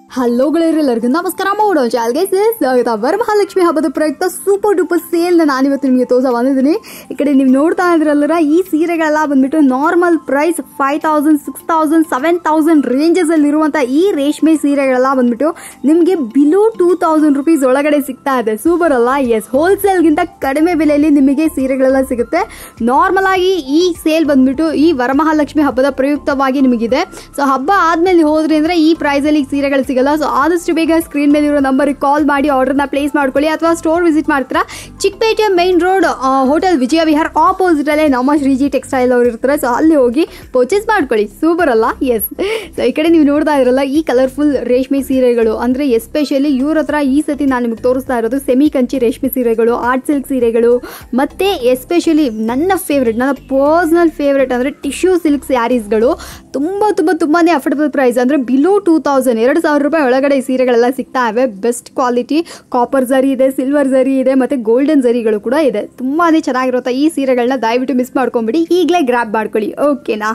hello ಗೆಳೆಯರೆಲ್ಲರಿಗೂ ನಮಸ್ಕಾರ ಮಾಡೋಣ ಚಾಲ್ಗೆ ಸ್ವಾಗತ ವರಮಹಾಲಕ್ಷ್ಮಿ ಹಬ್ಬದ ಪ್ರಯುಕ್ತ ಸೂಪರ್ ಡೂಪರ್ ಸೇಲ್ ನಾನಿವತ್ತು ನಿಮಗೆ ತೋರ್ಸ ಬಂದಿದ್ದೀನಿ ಈ ಕಡೆ ನೀವು ನೋಡ್ತಾ ಇದ್ರಲ್ಲರ ಈ ಸೀರೆಗಳೆಲ್ಲ ಬಂದ್ಬಿಟ್ಟು normal price five thousand six thousand seven thousand ranges ಅಲ್ಲಿ ಇರುವಂತ ಈ ರೇಷ್ಮೆ ಸೀರೆಗಳೆಲ್ಲ ಬಂದ್ಬಿಟ್ಟು ನಿಮಗೆ ಬಿಲೋ ಟೂ ತೌಸಂಡ್ ರುಪೀಸ್ ಒಳಗಡೆ ಸಿಗ್ತಾ ಇದೆ ಸೂಪರ್ ಅಲ್ಲ ಎಸ್ ಹೋಲ್ಸೇಲ್ಗಿಂತ ಕಡಿಮೆ ಬೆಲೆಯಲ್ಲಿ ನಿಮಗೆ ಸೀರೆಗಳೆಲ್ಲ ಸಿಗುತ್ತೆ ನಾರ್ಮಲ್ ಆಗಿ ಈ ಸೇಲ್ ಬಂದ್ಬಿಟ್ಟು ಈ ವರಮಹಾಲಕ್ಷ್ಮಿ ಹಬ್ಬದ ಪ್ರಯುಕ್ತವಾಗಿ ನಿಮಗಿದೆ ಸೊ ಹಬ್ಬ ಆದ್ಮೇಲೆ ಹೋದ್ರಿ ಅಂದ್ರೆ ಈ ಪ್ರೈಸ್ ಅಲ್ಲಿ ಸೀರೆಗಳು ಸಿಗಲ್ಲ ಸೊ ಆದಷ್ಟು ಬೇಗ ಸ್ಕ್ರೀನ್ ಮೇಲೆ ಇರೋ ನಂಬರ್ಗೆ ಕಾಲ್ ಮಾಡಿ ಆರ್ಡರ್ನ ಪ್ಲೇಸ್ ಮಾಡ್ಕೊಳ್ಳಿ ಅಥವಾ ಸ್ಟೋರ್ ವಿಸಿಟ್ ಮಾಡ್ತೀರಾ Chickpet main road hotel Vijaya Vihar opposite ಅಲ್ಲೇ ನಮ್ಮ ಶ್ರೀಜಿ ಟೆಕ್ಸ್ಟೈಲ್ ಅವ್ರು ಇರ್ತಾರೆ ಸೊ ಅಲ್ಲಿ ಹೋಗಿ ಪರ್ಚೇಸ್ ಮಾಡ್ಕೊಳ್ಳಿ ಸೂಪರ್ ಅಲ್ಲ ಎಸ್ ಸೊ ಈ ಕಡೆ ನೀವು ನೋಡ್ತಾ ಇರಲ್ಲ ಈ ಕಲರ್ಫುಲ್ ರೇಷ್ಮೆ ಸೀರೆಗಳು ಅಂದ್ರೆ ಎಸ್ಪೆಷಲಿ ಇವ್ರ ಹತ್ರ ಈ ಸತಿ ನಾನು ನಿಮಗೆ ತೋರಿಸ್ತಾ ಇರೋದು ಸೆಮಿ ಕಂಚಿ ರೇಷ್ಮೆ ಸೀರೆಗಳು ಆರ್ಟ್ ಸಿಲ್ಕ್ ಸೀರೆಗಳು ಮತ್ತೆ ಎಸ್ಪೆಷಲಿ ನನ್ನ ಫೇವ್ರೆಟ್ ನನ್ನ ಪರ್ಸನಲ್ ಫೇವ್ರೆಟ್ ಅಂದ್ರೆ ಟಿಶ್ಯೂ ಸಿಲ್ಕ್ ಸ್ಯಾರೀಸ್ಗಳು ತುಂಬ ತುಂಬ ತುಂಬಾನೇ ಅಫೋರ್ಡಬಲ್ ಪ್ರೈಸ್ ಅಂದ್ರೆ ಬಿಲೋ ಟೂ ತೌಸಂಡ್ ಎರಡು ಸಾವಿರ ರೂಪಾಯಿ ಒಳಗಡೆ ಈ ಸೀರೆಗಳೆಲ್ಲ ಸಿಗ್ತಾ ಇವೆ ಬೆಸ್ಟ್ ಕ್ವಾಲಿಟಿ ಕಾಪರ್ ಜರಿ ಇದೆ ಸಿಲ್ವರ್ ಜರಿ ಇದೆ ಮತ್ತೆ ಗೋಲ್ಡನ್ ಜರಿಗಳು ಕೂಡ ಇದೆ ತುಂಬಾನೇ ಚೆನ್ನಾಗಿರುತ್ತೆ ಈ ಸೀರೆಗಳನ್ನ ದಯವಿಟ್ಟು ಮಿಸ್ ಮಾಡ್ಕೊಂಬಿಡಿ ಈಗಲೇ ಗ್ರಾಪ್ ಮಾಡ್ಕೊಳ್ಳಿ ಓಕೆನಾ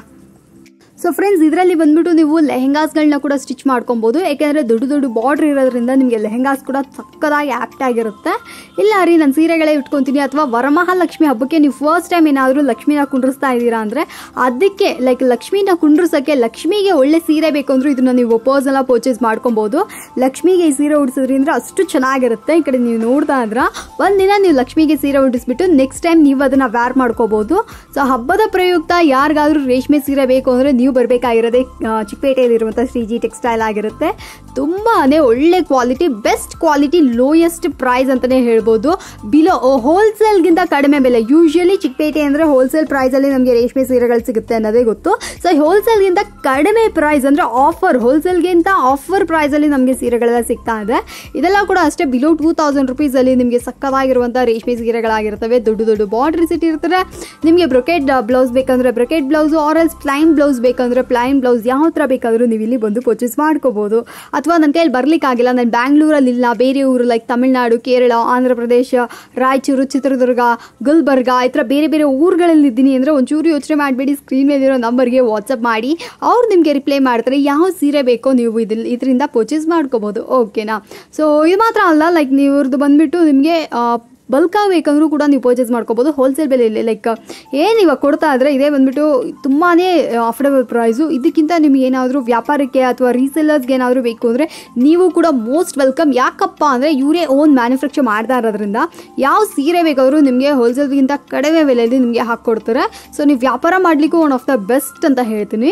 ಸೊ ಫ್ರೆಂಡ್ಸ್ ಇದರಲ್ಲಿ ಬಂದ್ಬಿಟ್ಟು ನೀವು ಲೆಹೆಂಗಾಸ್ಗಳನ್ನ ಕೂಡ ಸ್ಟಿಚ್ ಮಾಡ್ಕೊಬೋದು ಯಾಕೆಂದರೆ ದೊಡ್ಡ ದೊಡ್ಡ ಬಾರ್ಡ್ರ್ ಇರೋದ್ರಿಂದ ನಿಮಗೆ ಲೆಹೆಂಗಾಸ್ ಕೂಡ ಸಕ್ಕದಾಗಿ ಆ್ಯಪ್ಟ್ ಆಗಿರುತ್ತೆ ಇಲ್ಲ ರೀ ನಾನು ಸೀರೆಗಳೇ ಇಟ್ಕೊತೀನಿ ಅಥವಾ ವರಮಹಾಲಕ್ಷ್ಮಿ ಹಬ್ಬಕ್ಕೆ ನೀವು ಫಸ್ಟ್ ಟೈಮ್ ಏನಾದರೂ ಲಕ್ಷ್ಮಿನ ಕುಂಡ್ರಿಸ್ತಾ ಇದ್ದೀರಾ ಅಂದರೆ ಅದಕ್ಕೆ ಲೈಕ್ ಲಕ್ಷ್ಮಿನ ಕುಂಡ್ರಿಸೋಕ್ಕೆ ಲಕ್ಷ್ಮಿಗೆ ಒಳ್ಳೆ ಸೀರೆ ಬೇಕು ಅಂದರೂ ಇದನ್ನ ನೀವು ಪರ್ಸನಲ್ಲ ಪರ್ಚೇಸ್ ಮಾಡ್ಕೊಬೋದು ಲಕ್ಷ್ಮಿಗೆ ಈ ಸೀರೆ ಉಡಿಸಿದ್ರಿಂದ ಅಷ್ಟು ಚೆನ್ನಾಗಿರುತ್ತೆ ಈ ಕಡೆ ನೀವು ನೋಡ್ತಾ ಇದ್ರ ಒಂದಿನ ನೀವು ಲಕ್ಷ್ಮಿಗೆ ಸೀರೆ ಉಡಿಸ್ಬಿಟ್ಟು ನೆಕ್ಸ್ಟ್ ಟೈಮ್ ನೀವು ಅದನ್ನ ವ್ಯಾರ್ ಮಾಡ್ಕೋಬಹುದು ಸೊ ಹಬ್ಬದ ಪ್ರಯುಕ್ತ ಯಾರಿಗಾದ್ರೂ ರೇಷ್ಮೆ ಸೀರೆ ಬೇಕು ಅಂದರೆ ನೀವು ಬರಬೇಕಾಗಿರೋದೇ ಚಿಕ್ಕಪೇಟೆಯಲ್ಲಿರುವಂಥ ಶ್ರೀಜಿ ಟೆಕ್ಸ್ಟೈಲ್ ಆಗಿರುತ್ತೆ ತುಂಬಾನೇ ಒಳ್ಳೆ quality best quality lowest price ಅಂತಾನೆ ಹೇಳ್ಬೋದು ಬಿಲೋ ಹೋಲ್ಸೇಲ್ಗಿಂತ ಕಡಿಮೆ ಬೆಲೆ ಯೂಶಲಿ ಚಿಕ್ಕಪೇಟೆ ಅಂದರೆ ಹೋಲ್ಸೇಲ್ ಪ್ರೈಸಲ್ಲಿ ನಮಗೆ ರೇಷ್ಮೆ ಸೀರೆಗಳು ಸಿಗುತ್ತೆ ಅನ್ನೋದೇ ಗೊತ್ತು ಸೊ ಹೋಲ್ಸೇಲ್ಗಿಂತ ಕಡಿಮೆ ಪ್ರೈಸ್ ಅಂದರೆ ಆಫರ್ ಹೋಲ್ಸೇಲ್ಗಿಂತ ಆಫರ್ ಪ್ರೈಸಲ್ಲಿ ನಮಗೆ ಸೀರೆಗಳೆಲ್ಲ ಸಿಗ್ತಾ ಇದೆ ಇದೆಲ್ಲ ಕೂಡ ಅಷ್ಟೇ ಬಿಲೋ ಟೂ ತೌಸಂಡ್ ರುಪೀಸಲ್ಲಿ ನಿಮಗೆ ಸಕ್ಕದಾಗಿರುವಂಥ ರೇಷ್ಮೆ ಸೀರೆಗಳಾಗಿರ್ತವೆ ದೊಡ್ಡ ದೊಡ್ಡ ಬಾರ್ಡರ್ ಸಿಟಿ ಇರ್ತಾರೆ ನಿಮಗೆ ಬ್ರೊಕೆಟ್ ಬ್ಲೌಸ್ ಬೇಕಂದ್ರೆ brocade blouse or else plain blouse ಬೇಕಂದ್ರೆ ಪ್ಲೈನ್ ಬ್ಲೌಸ್ ಯಾವ ಥರ ಬೇಕಾದರೂ ನೀವು ಇಲ್ಲಿ ಬಂದು ಪರ್ಚೇಸ್ ಮಾಡ್ಕೋಬೋದು ಅಥವಾ ನನ್ನ ಕೈಯಲ್ಲಿ ಬರ್ಲಿಕ್ಕಾಗಿಲ್ಲ ನಾನು ಬ್ಯಾಂಗ್ಳೂರಲ್ಲಿ ಇಲ್ಲ ಬೇರೆ ಊರು ಲೈಕ್ ತಮಿಳ್ನಾಡು ಕೇರಳ ಆಂಧ್ರ ಪ್ರದೇಶ ರಾಯಚೂರು ಚಿತ್ರದುರ್ಗ ಗುಲ್ಬರ್ಗ ಈ ಥರ ಬೇರೆ ಬೇರೆ ಊರುಗಳಲ್ಲಿ ಇದ್ದೀನಿ ಅಂದರೆ ಒಂಚೂರು ಯೋಚನೆ ಮಾಡಬೇಡಿ ಸ್ಕ್ರೀನ್ ಮೇಲಿರೋ ನಂಬರ್ಗೆ ವಾಟ್ಸಪ್ ಮಾಡಿ ಅವ್ರು ನಿಮಗೆ ರಿಪ್ಲೈ ಮಾಡ್ತಾರೆ ಯಾವ ಸೀರೆ ಬೇಕೋ ನೀವು ಇದ್ರಲ್ಲಿ ಇದರಿಂದ ಪರ್ಚೇಸ್ ಮಾಡ್ಕೋಬೋದು ಓಕೆನಾ ಸೊ ಇದು ಮಾತ್ರ ಅಲ್ಲ ಲೈಕ್ ನೀವು ಇವ್ರದ್ದು ಬಂದುಬಿಟ್ಟು ನಿಮಗೆ ಬಲ್ಕಾಗಿ ಬೇಕಂದ್ರೂ ಕೂಡ ನೀವು ಪರ್ಚೇಸ್ ಮಾಡ್ಕೋಬೋದು ಹೋಲ್ಸೇಲ್ ಬೆಲೆಯಲ್ಲಿ ಲೈಕ್ ಏನು ಇವಾಗ ಕೊಡ್ತಾ ಇದ್ರೆ ಇದೇ ಬಂದ್ಬಿಟ್ಟು ತುಂಬಾ ಅಫೋರ್ಡಬಲ್ ಪ್ರೈಸು ಇದಕ್ಕಿಂತ ನಿಮ್ಗೆ ಏನಾದರೂ ವ್ಯಾಪಾರಕ್ಕೆ ಅಥವಾ ರೀಸೇಲರ್ಸ್ಗೆ ಏನಾದರೂ ಬೇಕು ಅಂದರೆ ನೀವು ಕೂಡ ಮೋಸ್ಟ್ ವೆಲ್ಕಮ್ ಯಾಕಪ್ಪ ಅಂದರೆ ಇವರೇ ಓನ್ ಮ್ಯಾನುಫ್ಯಾಕ್ಚರ್ ಮಾಡ್ತಾ ಇರೋದ್ರಿಂದ ಯಾವ ಸೀರೆ ಬೇಕಾದರೂ ನಿಮಗೆ ಹೋಲ್ಸೇಲ್ಗಿಂತ ಕಡಿಮೆ ಬೆಲೆಯಲ್ಲಿ ನಿಮಗೆ ಹಾಕ್ಕೊಡ್ತಾರೆ ಸೊ ನೀವು ವ್ಯಾಪಾರ ಮಾಡಲಿಕ್ಕೂ ಒನ್ ಆಫ್ ದ ಬೆಸ್ಟ್ ಅಂತ ಹೇಳ್ತೀನಿ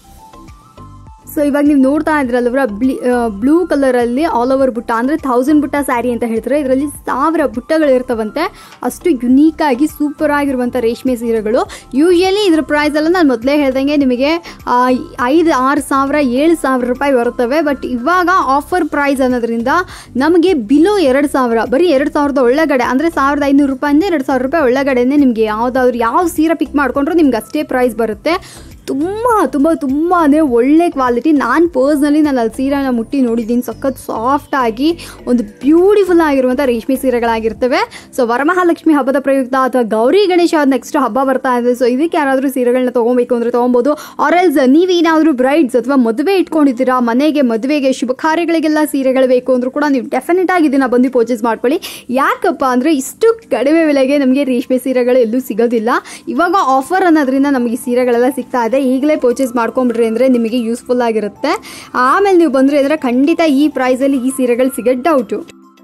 ಸೊ ಇವಾಗ ನೀವು ನೋಡ್ತಾ ಇದ್ರಲ್ವರ ಬ್ಲಿ ಬ್ಲೂ ಕಲರಲ್ಲಿ ಆಲ್ ಓವರ್ ಬುಟ್ಟ ಅಂದರೆ ಥೌಸಂಡ್ ಬುಟ್ಟ ಸ್ಯಾರಿ ಅಂತ ಹೇಳ್ತಾರೆ ಇದರಲ್ಲಿ ಸಾವಿರ ಬುಟ್ಟಗಳು ಇರ್ತವಂತೆ ಅಷ್ಟು ಯುನೀಕ್ ಆಗಿ ಸೂಪರ್ ಆಗಿರುವಂಥ ರೇಷ್ಮೆ ಸೀರೆಗಳು ಯೂಶಲಿ ಇದ್ರ ಪ್ರೈಸ್ ಎಲ್ಲ ನಾನು ಮೊದಲೇ ಹೇಳ್ದಂಗೆ ನಿಮಗೆ ಐದು ಆರು ಸಾವಿರ ಏಳು ಸಾವಿರ ರೂಪಾಯಿ ಬರುತ್ತವೆ ಬಟ್ ಇವಾಗ ಆಫರ್ ಪ್ರೈಸ್ ಅನ್ನೋದ್ರಿಂದ ನಮಗೆ ಬಿಲೋ ಎರಡು ಸಾವಿರ ಬರೀ ಎರಡು ಸಾವಿರದ ಒಳಗಡೆ ಅಂದರೆ ಸಾವಿರದ ಐನೂರು ರೂಪಾಯಿಂದ ಎರಡು ಸಾವಿರ ರೂಪಾಯಿ ಒಳಗಡೆನೆ ನಿಮಗೆ ಯಾವುದಾದ್ರು ಯಾವ ಸೀರೆ ಪಿಕ್ ಮಾಡ್ಕೊಂಡ್ರೂ ನಿಮ್ಗೆ ಅಷ್ಟೇ ಪ್ರೈಸ್ ಬರುತ್ತೆ ತುಂಬ ತುಂಬ ತುಂಬಾ ಒಳ್ಳೆ ಕ್ವಾಲಿಟಿ ನಾನು ಪರ್ಸ್ನಲಿ ನಾನು ಅಲ್ಲಿ ಸೀರೆನ ಮುಟ್ಟಿ ನೋಡಿದ್ದೀನಿ ಸಖತ್ ಸಾಫ್ಟ್ ಆಗಿ ಒಂದು ಬ್ಯೂಟಿಫುಲ್ ಆಗಿರುವಂಥ ರೇಷ್ಮೆ ಸೀರೆಗಳಾಗಿರ್ತವೆ ಸೊ ವರಮಹಾಲಕ್ಷ್ಮಿ ಹಬ್ಬದ ಪ್ರಯುಕ್ತ ಅಥವಾ ಗೌರಿ ಗಣೇಶ ನೆಕ್ಸ್ಟ್ ಹಬ್ಬ ಬರ್ತಾ ಇದೆ ಸೊ ಇದಕ್ಕೆ ಯಾರಾದರೂ ಸೀರೆಗಳನ್ನ ತೊಗೊಬೇಕು ಅಂದರೆ ತೊಗೊಬೋದು ಆರೆಲ್ಸ್ ನೀವೇನಾದರೂ ಬ್ರೈಡ್ಸ್ ಅಥವಾ ಮದುವೆ ಇಟ್ಕೊಂಡಿದ್ದೀರಾ ಮನೆಗೆ ಮದುವೆಗೆ ಶುಭ ಕಾರ್ಯಗಳಿಗೆಲ್ಲ ಸೀರೆಗಳು ಬೇಕು ಅಂದರೂ ಕೂಡ ನೀವು ಡೆಫಿನೆಟ್ ಆಗಿ ಇದನ್ನು ಬಂದು ಪರ್ಚೇಸ್ ಮಾಡ್ಕೊಳ್ಳಿ ಯಾಕಪ್ಪ ಅಂದರೆ ಇಷ್ಟು ಕಡಿಮೆ ಬೆಲೆಗೆ ನಮಗೆ ರೇಷ್ಮೆ ಸೀರೆಗಳು ಎಲ್ಲೂ ಸಿಗೋದಿಲ್ಲ ಇವಾಗ ಆಫರ್ ಅನ್ನೋದ್ರಿಂದ ನಮಗೆ ಸೀರೆಗಳೆಲ್ಲ ಸಿಗ್ತಾ ಇದೆ ಈಗಲೇ ಪರ್ಚೇಸ್ ಮಾಡ್ಕೊಂಬಿಡ್ರಿ ಅಂದರೆ ನಿಮಗೆ ಯೂಸ್ಫುಲ್ ಆಗಿರುತ್ತೆ ಆಮೇಲೆ ನೀವು ಬಂದರೆ ಅಂದರೆ ಖಂಡಿತ ಈ ಪ್ರೈಸಲ್ಲಿ ಈ ಸೀರೆಗಳು ಸಿಗೋದು ಡೌಟು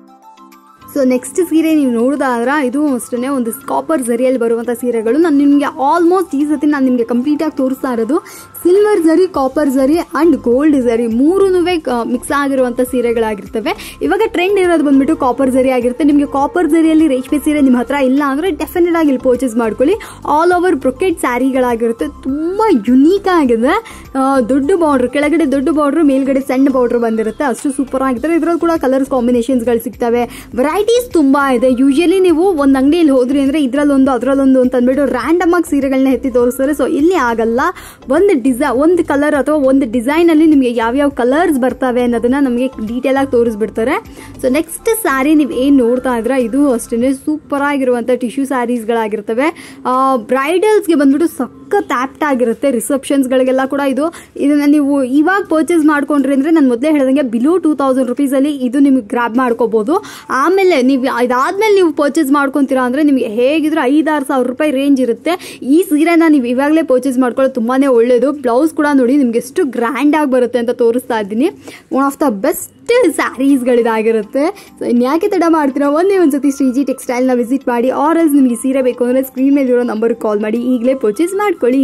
ಸೊ ನೆಕ್ಸ್ಟ್ ಸೀರೆ ನೀವು ನೋಡಿದಾದ್ರೆ ಇದು ಅಷ್ಟೇ ಒಂದು ಕಾಪರ್ ಜರಿಯಲ್ಲಿ ಬರುವಂಥ ಸೀರೆಗಳು ನಾನು ನಿಮಗೆ ಆಲ್ಮೋಸ್ಟ್ ಈ ಸತಿ ನಾನು ನಿಮಗೆ ಕಂಪ್ಲೀಟಾಗಿ ತೋರಿಸ್ತಾ ಇರೋದು ಸಿಲ್ವರ್ ಜರಿ ಕಾಪರ್ ಜರಿ ಆ್ಯಂಡ್ ಗೋಲ್ಡ್ ಜರಿ ಮೂರೂ ಮಿಕ್ಸ್ ಆಗಿರುವಂಥ ಸೀರೆಗಳಾಗಿರ್ತವೆ ಇವಾಗ ಟ್ರೆಂಡ್ ಇರೋದು ಬಂದ್ಬಿಟ್ಟು ಕಾಪರ್ ಜರಿ ಆಗಿರುತ್ತೆ ನಿಮಗೆ ಕಾಪರ್ ಜರಿಯಲ್ಲಿ ರೇಷ್ಮೆ ಸೀರೆ ನಿಮ್ಮ ಹತ್ರ ಇಲ್ಲ ಅಂದರೆ ಡೆಫಿನೆಟ್ ಆಗಿ ಇಲ್ಲಿ ಪರ್ಚೇಸ್ ಮಾಡ್ಕೊಳ್ಳಿ ಆಲ್ ಓವರ್ ಬ್ರೊಕೆಟ್ ಸ್ಯಾರಿಗಳಾಗಿರುತ್ತೆ ತುಂಬ ಯುನೀಕ್ ಆಗಿದೆ ದೊಡ್ಡ ಬಾರ್ಡ್ರ್ ಕೆಳಗಡೆ ದೊಡ್ಡ ಬಾರ್ಡ್ರ್ ಮೇಲ್ಗಡೆ ಸಣ್ಣ ಬಾರ್ಡ್ರ್ ಬಂದಿರುತ್ತೆ ಅಷ್ಟು ಸೂಪರ್ ಆಗಿರುತ್ತೆ ಇದರಲ್ಲಿ ಕೂಡ ಕಲರ್ಸ್ ಕಾಂಬಿನೇಷನ್ಸ್ಗಳು ಸಿಗ್ತವೆ ವೆರೈಟಿ ವೆರೈಟೀಸ್ ತುಂಬ ಇದೆ ಯೂಶಲಿ ನೀವು ಒಂದು ಅಂಗಡಿಯಲ್ಲಿ ಹೋದ್ರಿ ಅಂದರೆ ಇದರಲ್ಲೊಂದು ಅದರಲ್ಲೊಂದು ಅಂತ ಅಂದ್ಬಿಟ್ಟು ರ್ಯಾಂಡಮ್ ಆಗಿ ಸೀರೆಗಳನ್ನ ಎತ್ತಿ ತೋರಿಸ್ತಾರೆ ಸೊ ಇಲ್ಲಿ ಆಗಲ್ಲ ಒಂದು ಡಿಸೈ ಒಂದು ಕಲರ್ ಅಥವಾ ಒಂದು ಡಿಸೈನಲ್ಲಿ ನಿಮಗೆ ಯಾವ್ಯಾವ ಕಲರ್ಸ್ ಬರ್ತವೆ ಅನ್ನೋದನ್ನ ನಮಗೆ ಡೀಟೇಲ್ ಆಗಿ ತೋರಿಸ್ಬಿಡ್ತಾರೆ ಸೊ ನೆಕ್ಸ್ಟ್ ಸ್ಯಾರಿ ನೀವು ಏನು ನೋಡ್ತಾ ಇದ್ರೆ ಇದು ಅಷ್ಟೇ ಸೂಪರ್ ಆಗಿರುವಂಥ ಟಿಶ್ಯೂ ಸ್ಯಾರೀಸ್ಗಳಾಗಿರ್ತವೆ ಬ್ರೈಡಲ್ಸ್ಗೆ ಬಂದ್ಬಿಟ್ಟು ಸಖತ್ ಆಪ್ಟ್ ಆಗಿರುತ್ತೆ ರಿಸೆಪ್ಷನ್ಸ್ಗಳಿಗೆಲ್ಲ ಕೂಡ ಇದು ಇದನ್ನ ನೀವು ಇವಾಗ ಪರ್ಚೇಸ್ ಮಾಡ್ಕೊಂಡ್ರಿ ಅಂದ್ರೆ ನಾನು ಮೊದಲೇ ಹೇಳ್ದಂಗೆ ಬಿಲೋ ಟೂ ತೌಸಂಡ್ ರುಪೀಸಲ್ಲಿ ಇದು ನಿಮ್ಗೆ ಗ್ರಾಬ್ ಮಾಡ್ಕೋಬಹುದು ಆಮೇಲೆ ನೀವು ಇದಾದ್ಮೇಲೆ ನೀವು ಪರ್ಚೇಸ್ ಮಾಡ್ಕೊಂತೀರಾ ಅಂದ್ರೆ ನಿಮಗೆ ಹೇಗಿದ್ರು ಐದಾರು ಸಾವಿರ ರೂಪಾಯಿ ರೇಂಜ್ ಇರುತ್ತೆ ಈ ಸೀರೆನ ನೀವು ಇವಾಗಲೇ ಪರ್ಚೇಸ್ ಮಾಡ್ಕೊಳ್ಳೋದು ತುಂಬಾನೇ ಒಳ್ಳೇದು ಬ್ಲೌಸ್ ಕೂಡ ನೋಡಿ ನಿಮ್ಗೆ ಎಷ್ಟು ಗ್ರ್ಯಾಂಡ್ ಆಗಿ ಬರುತ್ತೆ ಅಂತ ತೋರಿಸ್ತಾ ಇದ್ದೀನಿ ಒನ್ ಆಫ್ ದ ಬೆಸ್ಟ್ ಸ್ಯಾರೀಸ್ಗಳಿದಾಗಿರುತ್ತೆ ಸೊ ಇನ್ಯಾಕೆ ತಡ ಮಾಡ್ತೀರಾ ಒಂದೇ ಒಂದು ಸತಿ ಶ್ರೀಜಿ ಟೆಕ್ಸ್ಟೈಲ್ನ ವಿಸಿಟ್ ಮಾಡಿ ಆರ್ ಎಲ್ಸ್ ನಿಮಗೆ ಸೀರೆ ಬೇಕು ಅಂದರೆ ಸ್ಕ್ರೀನ್ ಮೇಲಿರೋ ನಂಬರ್ಗೆ ಕಾಲ್ ಮಾಡಿ ಈಗಲೇ ಪರ್ಚೇಸ್ ಮಾಡ್ಕೊಳ್ಳಿ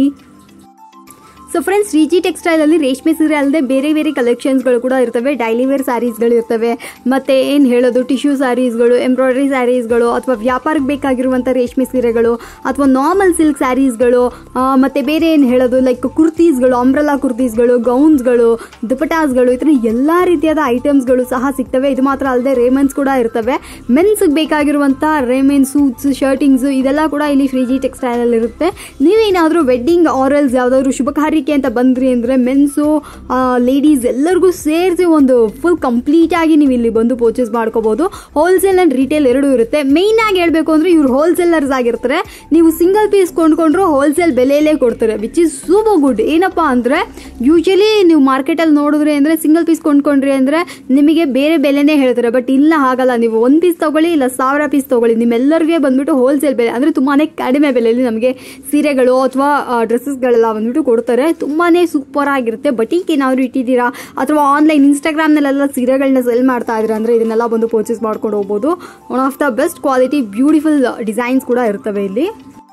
ಸೊ ಫ್ರೆಂಡ್ಸ್ ಶ್ರೀಜಿ ಟೆಕ್ಸ್ಟೈಲಲ್ಲಿ ರೇಷ್ಮೆ ಸೀರೆ ಅಲ್ಲದೆ ಬೇರೆ ಬೇರೆ ಕಲೆಕ್ಷನ್ಸ್ಗಳು ಕೂಡ ಇರ್ತವೆ ಡೈಲಿ ವೇರ್ ಸ್ಯಾರೀಸ್ಗಳು ಇರ್ತವೆ ಮತ್ತು ಏನು ಹೇಳೋದು ಟಿಶ್ಯೂ ಸ್ಯಾರೀಸ್ಗಳು ಎಂಬ್ರಾಯ್ಡ್ರಿ ಸ್ಯಾರೀಸ್ಗಳು ಅಥವಾ ವ್ಯಾಪಾರಕ್ಕೆ ಬೇಕಾಗಿರುವಂಥ ರೇಷ್ಮೆ ಸೀರೆಗಳು ಅಥವಾ ನಾರ್ಮಲ್ ಸಿಲ್ಕ್ ಸ್ಯಾರೀಸ್ಗಳು ಮತ್ತು ಬೇರೆ ಏನು ಹೇಳೋದು ಲೈಕ್ ಕುರ್ತೀಸ್ಗಳು ಅಂಬ್ರಲಾ ಕುರ್ತೀಸ್ಗಳು ಗೌನ್ಸ್ಗಳು ದುಪಟಾಸ್ಗಳು ಈ ಥರ ಎಲ್ಲ ರೀತಿಯಾದ ಐಟಮ್ಸ್ಗಳು ಸಹ ಸಿಗ್ತವೆ ಇದು ಮಾತ್ರ ಅಲ್ಲದೆ ರೇಮನ್ಸ್ ಕೂಡ ಇರ್ತವೆ ಮೆನ್ಸ್ಗೆ ಬೇಕಾಗಿರುವಂಥ ರೇಮನ್ ಸೂಟ್ಸ್ ಶರ್ಟಿಂಗ್ಸ್ ಇದೆಲ್ಲ ಕೂಡ ಇಲ್ಲಿ ಶ್ರೀಜಿ ಟೆಕ್ಸ್ಟೈಲಲ್ಲಿ ಇರುತ್ತೆ ನೀವೇನಾದರೂ ವೆಡ್ಡಿಂಗ್ ಆರಲ್ಸ್ ಯಾವುದಾದ್ರು ಶುಭ ಕಾರ್ಯಕ್ಕೆ ಅಂತ ಬಂದ್ರಿ ಅಂದರೆ ಮೆನ್ಸು ಲೇಡೀಸ್ ಎಲ್ಲರಿಗೂ ಸೇರಿಸಿ ಒಂದು ಫುಲ್ ಕಂಪ್ಲೀಟ್ ಆಗಿ ನೀವು ಇಲ್ಲಿ ಬಂದು ಪರ್ಚೇಸ್ ಮಾಡ್ಕೋಬಹುದು ಹೋಲ್ಸೇಲ್ ಆ್ಯಂಡ್ ರಿಟೇಲ್ ಎರಡೂ ಇರುತ್ತೆ ಮೇಯ್ನ್ ಆಗಿ ಹೇಳಬೇಕು ಅಂದರೆ ಇವ್ರು ಹೋಲ್ಸೇಲರ್ಸ್ ಆಗಿರ್ತಾರೆ ನೀವು ಸಿಂಗಲ್ ಪೀಸ್ ಕೊಂಡ್ಕೊಂಡ್ರು ಹೋಲ್ಸೇಲ್ ಬೆಲೆಯಲ್ಲೇ ಕೊಡ್ತಾರೆ ವಿಚ್ ಇಸ್ ಸೂಪರ್ ಗುಡ್ ಏನಪ್ಪ ಅಂದರೆ ಯೂಶಲಿ ನೀವು ಮಾರ್ಕೆಟಲ್ಲಿ ನೋಡಿದ್ರಿ ಅಂದರೆ ಸಿಂಗಲ್ ಪೀಸ್ ಕೊಂಡ್ಕೊಂಡ್ರಿ ಅಂದರೆ ನಿಮಗೆ ಬೇರೆ ಬೆಲೆನೇ ಹೇಳ್ತಾರೆ ಬಟ್ ಇಲ್ಲ ಹಾಗಲ್ಲ ನೀವು ಒಂದು ಪೀಸ್ ತಗೊಳ್ಳಿ ಇಲ್ಲ ಸಾವಿರ ಪೀಸ್ ತಗೊಳ್ಳಿ ನಿಮ್ಮೆಲ್ಲರಿಗೆ ಬಂದ್ಬಿಟ್ಟು ಹೋಲ್ಸೇಲ್ ಬೆಲೆ ಅಂದರೆ ತುಂಬಾ ಕಡಿಮೆ ಬೆಲೆಯಲ್ಲಿ ನಮಗೆ ಸೀರೆಗಳು ಅಥವಾ ಡ್ರೆಸ್ಸಸ್ಗಳೆಲ್ಲ ಬಂದ್ಬಿಟ್ಟು ಕೊಡ್ತಾರೆ ತುಂಬಾ ಸೂಪರ್ ಆಗಿರುತ್ತೆ ಬಟೀಕ್ ಏನಾದರೂ ಇಟ್ಟಿದ್ದೀರಾ ಅಥವಾ ಆನ್ಲೈನ್ ಇನ್ಸ್ಟಾಗ್ರಾಮ್ನಲ್ಲೆಲ್ಲ ಸೀರೆಗಳನ್ನ ಸೆಲ್ ಮಾಡ್ತಾ ಇದ್ರೆ ಅಂದರೆ ಇದನ್ನೆಲ್ಲ ಬಂದು ಪರ್ಚೇಸ್ ಮಾಡ್ಕೊಂಡು ಹೋಗ್ಬೋದು one of the best quality beautiful designs ಕೂಡ ಇರ್ತವೆ ಇಲ್ಲಿ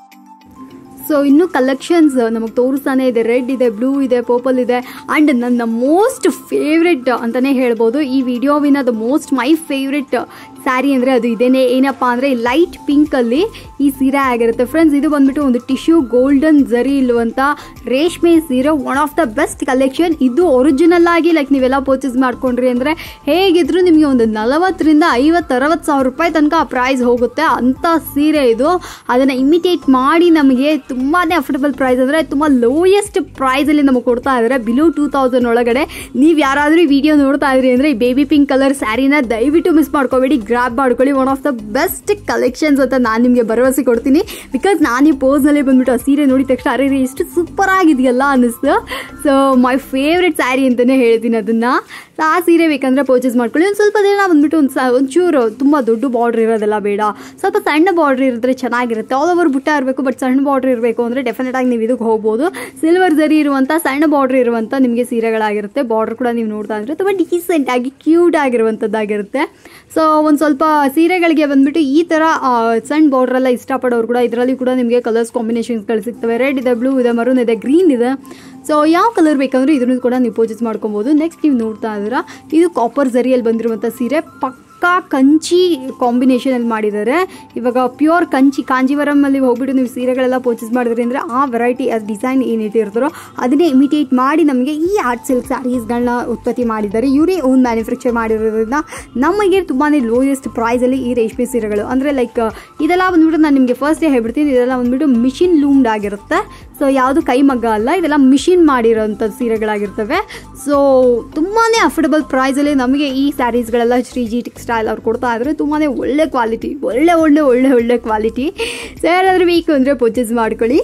ಸೊ ಇನ್ನು ಕಲೆಕ್ಷನ್ಸ್ ನಮಗೆ ತೋರಿಸ್ತಾನೆ ಇದೆ ರೆಡ್ ಇದೆ ಬ್ಲೂ ಇದೆ ಪರ್ಪಲ್ ಇದೆ ಆ್ಯಂಡ್ ನನ್ನ ಮೋಸ್ಟ್ ಫೇವ್ರೆಟ್ ಅಂತಲೇ ಹೇಳ್ಬೋದು ಈ ವಿಡಿಯೋವಿನ the most my favourite sari ಅಂದರೆ ಅದು ಇದೇನೆ ಏನಪ್ಪ ಅಂದರೆ ಲೈಟ್ ಪಿಂಕಲ್ಲಿ ಈ ಸೀರೆ ಆಗಿರುತ್ತೆ ಫ್ರೆಂಡ್ಸ್ ಇದು ಬಂದ್ಬಿಟ್ಟು ಒಂದು ಟಿಶ್ಯೂ ಗೋಲ್ಡನ್ ಜರಿ ಇಲ್ಲುವಂಥ ರೇಷ್ಮೆ ಸೀರೆ one of the best collection ಇದು ಒರಿಜಿನಲ್ ಆಗಿ ಲೈಕ್ ನೀವೆಲ್ಲ ಪರ್ಚೇಸ್ ಮಾಡ್ಕೊಂಡ್ರಿ ಅಂದರೆ ಹೇಗಿದ್ರು ನಿಮಗೆ ಒಂದು ನಲವತ್ತರಿಂದ ಐವತ್ತು ಅರವತ್ತು ಸಾವಿರ ರೂಪಾಯಿ ತನಕ ಆ ಪ್ರೈಸ್ ಹೋಗುತ್ತೆ ಅಂಥ ಸೀರೆ ಇದು ಅದನ್ನು ಇಮಿಟೇಟ್ ಮಾಡಿ ನಮಗೆ ತುಂಬಾ ಅಫೋರ್ಡಬಲ್ ಪ್ರೈಸ್ ಅಂದರೆ ತುಂಬ ಲೋಯೆಸ್ಟ್ ಪ್ರೈಸಲ್ಲಿ ನಮಗೆ ಕೊಡ್ತಾ ಇದ್ದಾರೆ ಬಿಲೋ ಟೂ ತೌಸಂಡ್ ಒಳಗಡೆ ನೀವು ಯಾರಾದರೂ ಈ ವಿಡಿಯೋ ನೋಡ್ತಾ ಇದ್ರಿ ಅಂದರೆ ಈ ಬೇಬಿ ಪಿಂಕ್ ಕಲರ್ ಸ್ಯಾರಿನ ದಯವಿಟ್ಟು ಮಿಸ್ ಮಾಡ್ಕೋಬೇಡಿ ಗ್ರಾಪ್ ಮಾಡ್ಕೊಳ್ಳಿ one of the best collections ಅಂತ ನಾನು ನಿಮಗೆ ಭರವಸೆ ಕೊಡ್ತೀನಿ ಬಿಕಾಸ್ ನಾನು ಈ ಪೋಸ್ನಲ್ಲಿ ಬಂದ್ಬಿಟ್ಟು ಆ ಸೀರೆ ನೋಡಿದ ತಕ್ಷಣ ಅರೆ ರೀ ಎಷ್ಟು ಸೂಪರ್ ಆಗಿದೆಯಲ್ಲ ಅನ್ನಿಸ್ತು ಸೊ ಮೈ ಫೇವ್ರೆಟ್ ಸ್ಯಾರಿ ಅಂತಲೇ ಹೇಳ್ತೀನಿ ಅದನ್ನು ಆ ಸೀರೆ ಬೇಕಂದರೆ ಪರ್ಚೇಸ್ ಮಾಡ್ಕೊಳ್ಳಿ ಒಂದು ಸ್ವಲ್ಪ ದಿನ ಬಂದ್ಬಿಟ್ಟು ಒಂದು ಸ ಒಂಚೂರು ತುಂಬ ದೊಡ್ಡ ಬಾರ್ಡ್ರ್ ಇರೋದೆಲ್ಲ ಬೇಡ ಸ್ವಲ್ಪ ಸಣ್ಣ ಬಾರ್ಡ್ರ್ ಇರಿದ್ರೆ ಚೆನ್ನಾಗಿರುತ್ತೆ ಆಲ್ ಓವರ್ ಬುಟ್ಟ ಇರಬೇಕು ಬಟ್ ಸಣ್ಣ ಬಾರ್ಡ್ರ್ ಇರಬೇಕು ಅಂದರೆ ಡೆಫಿನೆಟ್ ಆಗಿ ನೀವು ಇದಕ್ಕೆ ಹೋಗ್ಬೋದು ಸಿಲ್ವರ್ ಜರಿ ಇರುವಂಥ ಸಣ್ಣ ಬಾರ್ಡ್ರ್ ಇರುವಂಥ ನಿಮಗೆ ಸೀರೆಗಳಾಗಿರುತ್ತೆ ಬಾರ್ಡ್ರ್ ಕೂಡ ನೀವು ನೋಡ್ತಾ ಇದ್ರೆ ತುಂಬ ಡೀಸೆಂಟ್ ಆಗಿ ಕ್ಯೂಟ್ ಆಗಿರುವಂಥದ್ದಾಗಿರುತ್ತೆ ಸೊ ಒಂದು ಸ್ವಲ್ಪ ಸೀರೆಗಳಿಗೆ ಬಂದ್ಬಿಟ್ಟು ಈ ಥರ ಆ, ಸಣ್ಣ ಬಾರ್ಡ್ರೆಲ್ಲ ಇಷ್ಟಪಡೋರು ಕೂಡ ಇದರಲ್ಲಿ ಕೂಡ ನಿಮಗೆ ಕಲರ್ಸ್ ಕಾಂಬಿನೇಷನ್ಸ್ಗಳು ಸಿಗ್ತವೆ ರೆಡ್ ಇದೆ ಬ್ಲೂ ಇದೆ ಮರೂನ್ ಇದೆ ಗ್ರೀನ್ ಇದೆ ಸೊ ಯಾವ ಕಲರ್ ಬೇಕಂದ್ರೆ ಇದನ್ನು ಕೂಡ ನೀವು ಪರ್ಚೇಸ್ ಮಾಡ್ಕೊಬೋದು ನೆಕ್ಸ್ಟ್ ನೀವು ನೋಡ್ತಾ ಇದ್ದೀರಾ ಇದು ಕಾಪರ್ ಜರಿಯಲ್ಲಿ ಬಂದಿರುವಂಥ ಸೀರೆ ಪಕ್ಕಾ ಕಂಚಿ ಕಾಂಬಿನೇಷನಲ್ಲಿ ಮಾಡಿದ್ದಾರೆ ಇವಾಗ ಪ್ಯೂರ್ ಕಂಚಿ ಕಾಂಜೀವರಮಲ್ಲಿ ಹೋಗ್ಬಿಟ್ಟು ನೀವು ಸೀರೆಗಳೆಲ್ಲ ಪರ್ಚೇಸ್ ಮಾಡಿದ್ರಿ ಅಂದರೆ ಆ ವೆರೈಟಿ ಅದು ಡಿಸೈನ್ ಏನು ಇಟ್ಟಿರ್ತಾರೋ ಅದನ್ನೇ ಇಮಿಟೇಟ್ ಮಾಡಿ ನಮಗೆ ಈ ಆರ್ಟ್ ಸಿಲ್ಕ್ ಸ್ಯಾರೀಸ್ಗಳನ್ನ ಉತ್ಪತ್ತಿ ಮಾಡಿದ್ದಾರೆ ಇವರೇ ಓನ್ ಮ್ಯಾನುಫ್ಯಾಕ್ಚರ್ ಮಾಡಿರೋದ್ರಿಂದ ನಮಗೆ ತುಂಬಾ ಲೋಯೆಸ್ಟ್ ಪ್ರೈಸಲ್ಲಿ ಈ ರೇಷ್ಮೆ ಸೀರೆಗಳು ಅಂದರೆ ಲೈಕ್ ಇದೆಲ್ಲ ಬಂದ್ಬಿಟ್ಟು ನಾನು ನಿಮಗೆ ಫಸ್ಟ್ ಡೇ ಹೇಳ್ಬಿಡ್ತೀನಿ ಇದೆಲ್ಲ ಬಂದ್ಬಿಟ್ಟು ಮಿಷಿನ್ ಲೂಮ್ಡ್ ಆಗಿರುತ್ತೆ ಸೊ ಯಾವುದು ಕೈ ಮಗ್ಗ ಅಲ್ಲ ಇದೆಲ್ಲ ಮಿಷಿನ್ ಮಾಡಿರೋಂಥ ಸೀರೆಗಳಾಗಿರ್ತವೆ ಸೊ ತುಂಬಾ ಅಫೋರ್ಡಬಲ್ ಪ್ರೈಸಲ್ಲಿ ನಮಗೆ ಈ ಸ್ಯಾರೀಸ್ಗಳೆಲ್ಲ ಶ್ರೀಜಿ ಟೆಕ್ಸ್ಟೈಲ್ ಅವ್ರು ಕೊಡ್ತಾ ಇದ್ದಾರೆ ತುಂಬಾ ಒಳ್ಳೆ ಕ್ವಾಲಿಟಿ ಒಳ್ಳೆ ಒಳ್ಳೆ ಒಳ್ಳೆ ಒಳ್ಳೆ ಕ್ವಾಲಿಟಿ ಸೊ ಯಾರಾದರೂ ಬೇಕು ಅಂದರೆ ಪರ್ಚೇಸ್ ಮಾಡ್ಕೊಳ್ಳಿ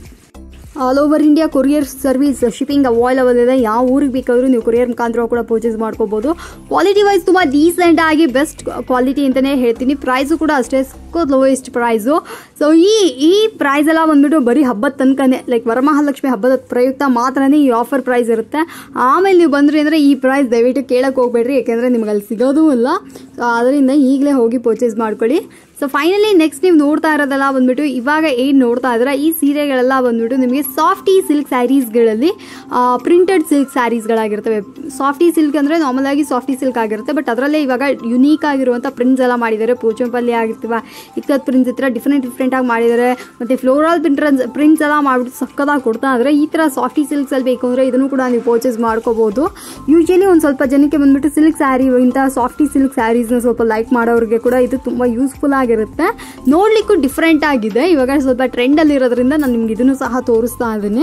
all over India courier service shipping available ಇದೆ ಯಾವ ಊರಿಗೆ ಬೇಕಾದರೂ ನೀವು ಕೊರಿಯರ್ ಮುಖಾಂತರ ಕೂಡ ಪರ್ಚೇಸ್ ಮಾಡ್ಕೋಬೋದು ಕ್ವಾಲಿಟಿ ವೈಸ್ ತುಂಬ ಡೀಸೆಂಟ್ ಆಗಿ ಬೆಸ್ಟ್ ಕ್ವಾಲಿಟಿ ಅಂತಲೇ ಹೇಳ್ತೀನಿ ಪ್ರೈಸು ಕೂಡ ಅಷ್ಟೇ ಲೋಯೆಸ್ಟ್ ಪ್ರೈಸು ಸೊ ಈ ಈ ಪ್ರೈಸ್ ಎಲ್ಲ ಬಂದ್ಬಿಟ್ಟು ಬರೀ ಹಬ್ಬದ ತನಕನೇ ಲೈಕ್ ವರಮಹಾಲಕ್ಷ್ಮಿ ಹಬ್ಬದ ಪ್ರಯುಕ್ತ ಮಾತ್ರನೇ ಈ ಆಫರ್ ಪ್ರೈಸ್ ಇರುತ್ತೆ ಆಮೇಲೆ ನೀವು ಬಂದ್ರಿ ಅಂದರೆ ಈ ಪ್ರೈಸ್ ದಯವಿಟ್ಟು ಕೇಳಕ್ಕೆ ಹೋಗ್ಬೇಡ್ರಿ ಯಾಕೆಂದರೆ ನಿಮ್ಗೆ ಅಲ್ಲಿ ಸಿಗೋದೂ ಇಲ್ಲ ಸೊ ಅದರಿಂದ ಈಗಲೇ ಹೋಗಿ ಪರ್ಚೇಸ್ ಮಾಡ್ಕೊಳ್ಳಿ ಸೊ ಫೈನಲಿ ನೆಕ್ಸ್ಟ್ ನೀವು ನೋಡ್ತಾ ಇರೋದೆಲ್ಲ ಬಂದ್ಬಿಟ್ಟು ಇವಾಗ ಏನು ನೋಡ್ತಾ ಇದ್ರೆ ಈ ಸೀರೆಗಳೆಲ್ಲ ಬಂದ್ಬಿಟ್ಟು ನಿಮಗೆ ಸಾಫ್ಟಿ ಸಿಲ್ಕ್ ಸ್ಯಾರೀಸ್ಗಳಲ್ಲಿ ಪ್ರಿಂಟೆಡ್ ಸಿಲ್ಕ್ ಸ್ಯಾರೀಸ್ಗಳಾಗಿರ್ತವೆ ಸಾಫ್ಟಿ ಸಿಲ್ಕ್ ಅಂದರೆ ನಾರ್ಮಲ್ ಆಗಿ ಸಾಫ್ಟಿ ಸಿಲ್ಕ್ ಆಗಿರುತ್ತೆ ಬಟ್ ಅದರಲ್ಲೇ ಇವಾಗ ಯುನೀಕ್ ಆಗಿರುವಂಥ ಪ್ರಿಂಟ್ಸ್ ಎಲ್ಲ ಮಾಡಿದ್ದಾರೆ ಪೋಚಂಪಲ್ಲಿ ಆಗಿರ್ತವೆ ಇಕ್ಕತ್ ಪ್ರಿಂಟ್ಸ್ ಈ ಥರ ಡಿಫ್ರೆಂಟ್ ಡಿಫ್ರೆಂಟಾಗಿ ಮಾಡಿದ್ದಾರೆ ಮತ್ತು ಫ್ಲೋರಲ್ ಪ್ರಿಂಟ್ರನ್ಸ್ ಪ್ರಿಂಟ್ಸ್ ಎಲ್ಲ ಮಾಡಿಬಿಟ್ಟು ಸಕ್ಕದಾಗಿ ಕೊಡ್ತಾ ಇದ್ದಾರೆ ಈ ಥರ ಸಾಫ್ಟಿ ಸಿಲ್ಕ್ಸಲ್ಲಿ ಬೇಕು ಅಂದರೆ ಇದನ್ನು ಕೂಡ ನೀವು ಪರ್ಚೇಸ್ ಮಾಡ್ಕೋಬೋದು ಯೂಶಲಿ ಒಂದು ಸ್ವಲ್ಪ ಜನಕ್ಕೆ ಬಂದ್ಬಿಟ್ಟು ಸಿಲ್ಕ್ ಸ್ಯಾರಿ ಇಂಥ ಸಾಫ್ಟಿ ಸಿಲ್ಕ್ ಸ್ಯಾರೀಸ್ನ ಸ್ವಲ್ಪ ಲೈಕ್ ಮಾಡೋರಿಗೆ ಕೂಡ ಇದು ತುಂಬ ಯೂಸ್ಫುಲ್ ಆಗಿರುತ್ತೆ ನೋಡಲಿಕ್ಕೂ ಡಿಫ್ರೆಂಟ್ ಆಗಿದೆ ಇವಾಗ ಸ್ವಲ್ಪ ಟ್ರೆಂಡಲ್ಲಿ ಇರೋದ್ರಿಂದ ನಾನು ನಿಮ್ಗೆ ಇದನ್ನು ಸಹ ತೋರಿಸ್ತಾ ಇದ್ದೀನಿ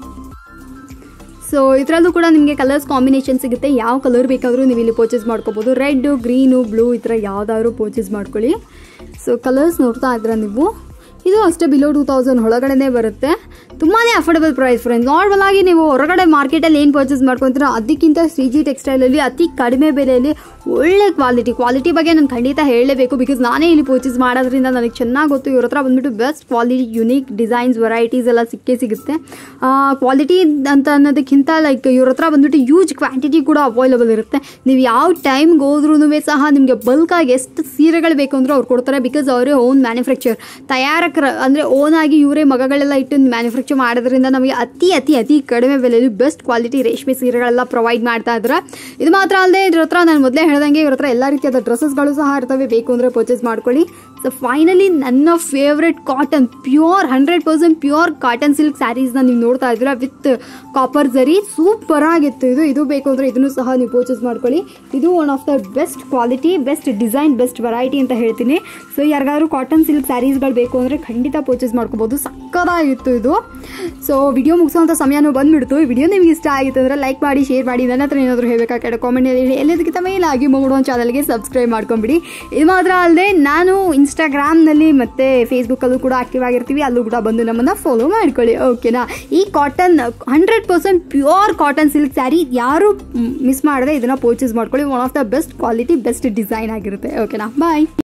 ಸೊ ಇದರಲ್ಲೂ ಕೂಡ ನಿಮಗೆ ಕಲರ್ಸ್ ಕಾಂಬಿನೇಷನ್ ಸಿಗುತ್ತೆ ಯಾವ ಕಲರ್ ಬೇಕಾದರೂ ನೀವು ಇಲ್ಲಿ ಪರ್ಚೇಸ್ ಮಾಡ್ಕೋಬೋದು ರೆಡ್ ಗ್ರೀನು ಬ್ಲೂ ಈ ಥರ ಯಾವ್ದಾದ್ರು ಪರ್ಚೇಸ್ ಮಾಡ್ಕೊಳ್ಳಿ ಸೊ ಕಲರ್ಸ್ ನೋಡ್ತಾ ಇದ್ರೆ ನೀವು ಇದು ಅಷ್ಟೇ ಬಿಲೋ ಟೂ ತೌಸಂಡ್ ಒಳಗಡೆನೇ ಬರುತ್ತೆ ತುಂಬಾ ಅಫೋರ್ಡಬಲ್ ಪ್ರೈಸ್ ಫ್ರೆಂಡ್ಸ್ ನಾರ್ಮಲ್ ಆಗಿ ನೀವು ಹೊರಗಡೆ ಮಾರ್ಕೆಟಲ್ಲಿ ಏನು ಪರ್ಚೇಸ್ ಮಾಡ್ಕೊತೀರೋ ಅದಕ್ಕಿಂತ ಸಿ ಜಿ ಟೆಕ್ಸ್ಟೈಲಲ್ಲಿ ಅತಿ ಕಡಿಮೆ ಬೆಲೆಯಲ್ಲಿ ಒಳ್ಳೆ ಕ್ವಾಲಿಟಿ ಕ್ವಾಲಿಟಿ ಬಗ್ಗೆ ನಾನು ಖಂಡಿತ ಹೇಳಲೇಬೇಕು ಬಿಕಾಸ್ ನಾನೇ ಇಲ್ಲಿ ಪರ್ಚೇಸ್ ಮಾಡೋದ್ರಿಂದ ನನಗೆ ಚೆನ್ನಾಗಿ ಗೊತ್ತು ಇವ್ರ ಹತ್ರ ಬಂದ್ಬಿಟ್ಟು best quality unique designs varieties ಎಲ್ಲ ಸಿಕ್ಕೇ ಸಿಗುತ್ತೆ ಕ್ವಾಲಿಟಿ ಅಂತ ಅನ್ನೋದಕ್ಕಿಂತ ಲೈಕ್ ಇವ್ರ ಹತ್ರ ಬಂದ್ಬಿಟ್ಟು ಯೂಜ್ ಕ್ವಾಂಟಿಟಿ ಕೂಡ ಅವೈಲಬಲ್ ಇರುತ್ತೆ ನೀವು ಯಾವ ಟೈಮ್ಗೆ ಹೋದ್ರೂ ಸಹ ನಿಮಗೆ ಬಲ್ಕಾಗಿ ಎಷ್ಟು ಸೀರೆಗಳು ಬೇಕು ಅಂದರೂ ಅವ್ರು ಕೊಡ್ತಾರೆ ಬಿಕಾಸ್ ಅವರೇ ಓನ್ ಮ್ಯಾನುಫ್ಯಾಕ್ಚರ್ ತಯಾರಕರ ಅಂದರೆ ಓನ್ ಆಗಿ ಇವರೇ ಮಗಗಳೆಲ್ಲ ಇಟ್ಟು ಮ್ಯಾನುಫ್ಯಾಕ್ಚರ್ ಮಾಡೋದ್ರಿಂದ ನಮಗೆ ಅತಿ ಅತಿ ಅತಿ ಕಡಿಮೆ ಬೆಲೆಯಲ್ಲಿ ಬೆಸ್ಟ್ ಕ್ವಾಲಿಟಿ ರೇಷ್ಮೆ ಸೀರೆಗಳೆಲ್ಲ ಪ್ರೊವೈಡ್ ಮಾಡ್ತಾ ಇದ್ದಾರೆ ಇದು ಮಾತ್ರ ಅಲ್ಲದೆ ಇದ್ರ ಹತ್ರ ನಾನು ಮೊದಲೇ ಹೇಳ್ದಂಗೆ ಇವ್ರ ಹತ್ರ ಎಲ್ಲ ರೀತಿಯಾದ ಡ್ರೆಸ್ಸಸ್ಗಳು ಸಹ ಇರ್ತವೆ ಬೇಕು ಅಂದರೆ ಪರ್ಚೇಸ್ ಮಾಡ್ಕೊಳ್ಳಿ ಸೊ ಫೈನಲಿ ನನ್ನ favourite cotton pure hundred percent pure cotton silk ಸ್ಯಾರೀಸ್ನ ನೀವು ನೋಡ್ತಾ ಇದ್ದೀರಾ ವಿತ್ ಕಾಪರ್ ಜರಿ ಸೂಪರ್ ಆಗಿತ್ತು ಇದು ಇದು ಬೇಕು ಅಂದರೆ ಇದನ್ನು ಸಹ ನೀವು ಪರ್ಚೇಸ್ ಮಾಡ್ಕೊಳ್ಳಿ ಇದು one of the best quality best design best variety ಅಂತ ಹೇಳ್ತೀನಿ ಸೊ ಯಾರಿಗಾದ್ರೂ ಕಾಟನ್ ಸಿಲ್ಕ್ ಸ್ಯಾರೀಸ್ಗಳು ಬೇಕು ಅಂದರೆ ಖಂಡಿತ ಪರ್ಚೇಸ್ ಮಾಡ್ಕೋಬೋದು ಸಕ್ಕದಾಗಿತ್ತು ಇದು ಸೊ ವಿಡಿಯೋ ಮುಗಿಸೋಂಥ ಸಮಯನೂ ಬಂದ್ಬಿಡ್ತು ಈ ವಿಡಿಯೋ ನಿಮಗೆ ಇಷ್ಟ ಆಗಿತ್ತು ಅಂದರೆ ಲೈಕ್ ಮಾಡಿ ಶೇರ್ ಮಾಡಿ ನನ್ನ ಹತ್ರ ಏನಾದರೂ ಹೇಳಬೇಕಾದ್ರೆ ಕಾಮೆಂಟ್ ಹೇಳಿ ಎಲ್ಲದಕ್ಕಿಂತ ಮೇಲಾಗಿ ಮಗುಡೋ ಚಾನಲ್ಗೆ ಸಬ್ಸ್ಕ್ರೈಬ್ ಮಾಡ್ಕೊಂಬಿಡಿ ಇದು ಮಾತ್ರ ಅಲ್ಲದೆ ನಾನು ಇನ್ಸ್ಟಾಗ್ರಾಮ್ನಲ್ಲಿ ಮತ್ತು ಫೇಸ್ಬುಕ್ಕಲ್ಲೂ ಕೂಡ ಆಕ್ಟಿವ್ ಆಗಿರ್ತೀವಿ ಅಲ್ಲೂ ಕೂಡ ಬಂದು ನಮ್ಮನ್ನು ಫಾಲೋ ಮಾಡ್ಕೊಳ್ಳಿ ಓಕೆನಾ ಈ cotton hundred percent pure cotton silk sari ಯಾರು ಮಿಸ್ ಮಾಡದೆ ಇದನ್ನು ಪರ್ಚೇಸ್ ಮಾಡ್ಕೊಳ್ಳಿ one of the best quality best design ಆಗಿರುತ್ತೆ ಓಕೆನಾ ಬಾಯ್